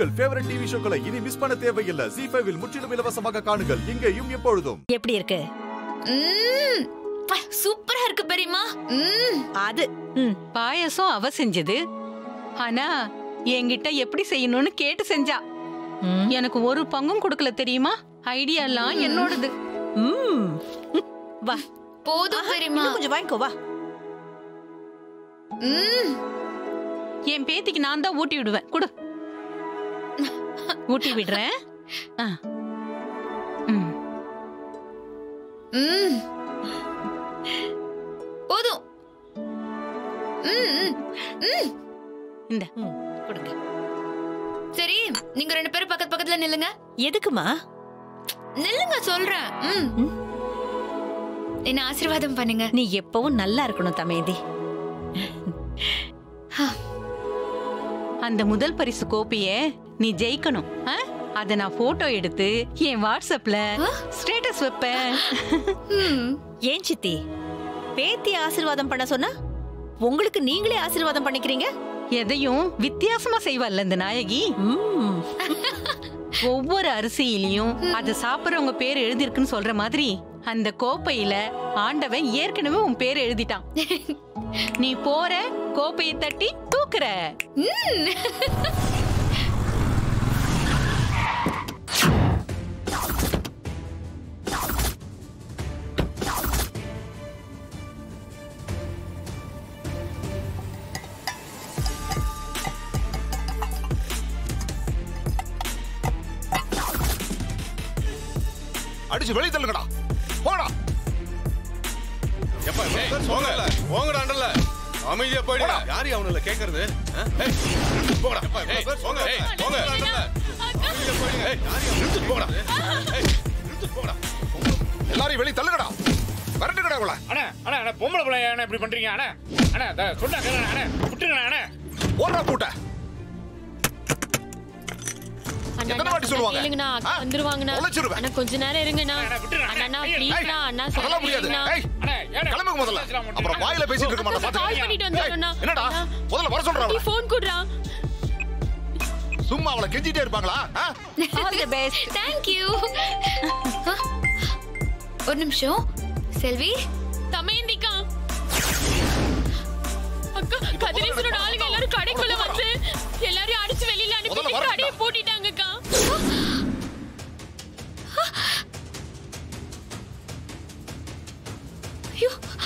உங்கள் favourite TV ஷோக்களை இனி miss பண்ண தேவையில்லை ஜி ஃபைவில் முற்றிலும் இலவசமாக காணுங்கள் இங்கேயும் எப்பொழுதும் எப்படி இருக்கு ம், சூப்பரா இருக்கு பெரியமா ம் அது ம் பாயசம் அவ செஞ்சது ஆனா என்கிட்ட எப்படி செய்யணும்னு கேட்டு செஞ்சா ம். எனக்கு ஒரு பங்கும் கொடுக்கல தெரியுமா ஐடியா எல்லாம் என்னோடது ம் வா போதும் பெரியமா இன்னும் கொஞ்சம் வாங்கிக்கோ வா ம் என் பேத்திக்கு நான் தான் ஊட்டி விடுவேன் குடு ஊட்டி விடுறேன் ஆ. ம். ம் போதும் ம், ம், ம். இந்த ம் கொடுங்க சரி நீங்க ரெண்டு பேரும் பக்கத்து பக்கத்துல நில்லுங்க எதுக்குமா நில்லுங்க சொல்றேன் ம். ம். என்ன ஆசீர்வாதம் பண்ணுங்க நீ எப்பவும் நல்லா இருக்கணும் தமேதி அந்த முதல் பரிசு கோப்பைய நீ ஜெயிக்கணும் ஆ? அத நான் போட்டோ எடுத்து என் வாட்ஸ்அப்ல ஸ்டேட்டஸ் வைப்பேன் ம். ஏன் சித்தி பேத்தி ஆசீர்வாதம் பண்ண சொன்னா உங்களுக்கு நீங்களே ஆசீர்வாதம் பண்ணிக்கிறீங்க எதையும் வித்தியாசமா செய்வாள்ல இந்த நாயகி ம் ஒவ்வொரு அரிசியிலையும் அத சாப்பிடுறவங்க பேர் எழுதிருக்குன்னு சொல்ற மாதிரி அந்த கோப்பையில ஆண்டவன் ஏற்கனவே உன் பேர் எழுதிட்டான் நீ போற கோப்பையை தட்டி தூக்குற அடிச்சு வெளிய தள்ளுங்கடா போடா எப்பா ஏய், போங்க போங்கடாண்டல்ல அமைதியா போயிடு யாரு அவனுல கேக்குறது ஆ? ஏய், போங்கடா ஏய், போங்க ஏய், போங்க அமைதியா போயிடுங்க. ஏய், யாரு அவனுல நிறுத்து போடா. ஏய், நிறுத்து போடா எல்லாரையும் வெளிய தள்ளுங்கடா வரட்டுங்கடா இவள அண்ணா அண்ணா அண்ணா பொம்பளை பிள்ளை அண்ணா இப்படி பண்றீங்க அண்ணா அண்ணா த- சொன்னா கேளுங்க அண்ணா விட்டுருங்க அண்ணா ஓடுறா பூட்ட அண்ணா, எத்தனை வாட்டி அண்ணா, சொல்லுவாங்க? கேளுங்கண்ணா, அக்கா ஆ? வந்துருவாங்கண்ணா. தொலைச்சிருவேன். அண்ணா, கொஞ்ச நேரம் இருங்கண்ணா. அண்ணா, விட்டுருங்க. அண்ணா, அண்ணா, ஐயோ, pleaseண்ணா, ஏய், அண்ணா, அதெல்லாம் முடியாது சொல்லுங்கண்ணா. ஏய் அண்ணா ஏண்ணா கிளம்புங்க முதல்ல பேசலாம் மட்டும். அப்புறம் வாயில பேசிட்டு இருக்க மாட்டேன் அக்கா, call பண்ணிட்டு வந்துடுறேண்ணா. என்னடா அண்ணா. முதல்ல வர சொல்றா நீ அவள phone குடுறா. சும்மா அவளை கெஞ்சிட்டே இருப்பாங்களா ஆ? All the best Thank you. ஆ, ஒரு நிமிஷம் செல்வி தமயந்திக்கா. அக்கா, கதிரேசனோட ஆளுங்க எல்லாரும் கடைக்குள்ள வந்து எல்லாரையும் அடிச்சு வெளியில முதல்ல அனுப்பிட்டு வரேன்டா. கடையை பூட்டிட்டாங்கக்கா. ஐயோ,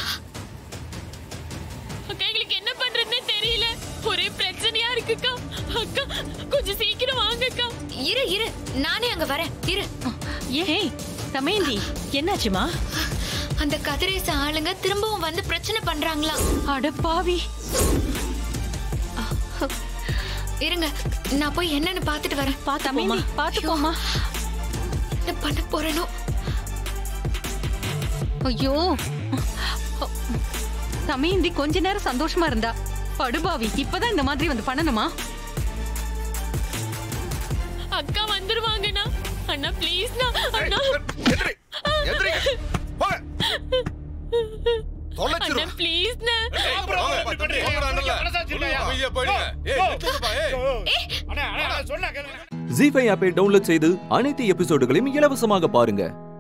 அக்கா, எங்களுக்கு என்ன பண்றதுன்னே தெரியல ஒரே பிரச்சனையா இருக்குக்கா அக்கா கொஞ்சம் சீக்கிரம் வாங்கக்கா இரு இரு நானே அங்க வரேன் இரு ஏய் தமேந்தி என்னாச்சுமா அந்த கதிரேச ஆளுங்க திரும்பவும் வந்து பிரச்சனை பண்றாங்களா அட பாவி இருங்க நான் போய் என்னன்னு பாத்துட்டு வரேன் பாத்து போமா தமேந்தி பாத்து போமா என்ன பண்ண போறேனோ ஐயோ தமேந்தி கொஞ்ச நேரம் சந்தோஷமா இருந்தா படுபாவி இப்பதான் இந்த மாதிரி வந்து பண்ணணுமா அக்கா வந்துருவாங்கண்ணா அண்ணா ப்ளீஸ்ண்ணா அண்ணா எந்திரி எந்திரி போங்க அண்ணா தொலைச்சிருவேன் ப்ளீஸ்ண்ணா ஏய், அப்புறம் போங்க. இப்படி பண்றீங்க? போங்கடாண்டல்ல. மனசாட்சி இல்லையா? அமைதியா போயிடுங்க ஏய் ஓ. நிறுத்துங்கப்பா ஏய் ஓ. அண்ணா அண்ணா சொன்னா கேளுங்க ஜி ஃபைவ் ஆப்பை டவுன்லோட் செய்து அனைத்து எபிசோடுகளையும் இலவசமாக பாருங்க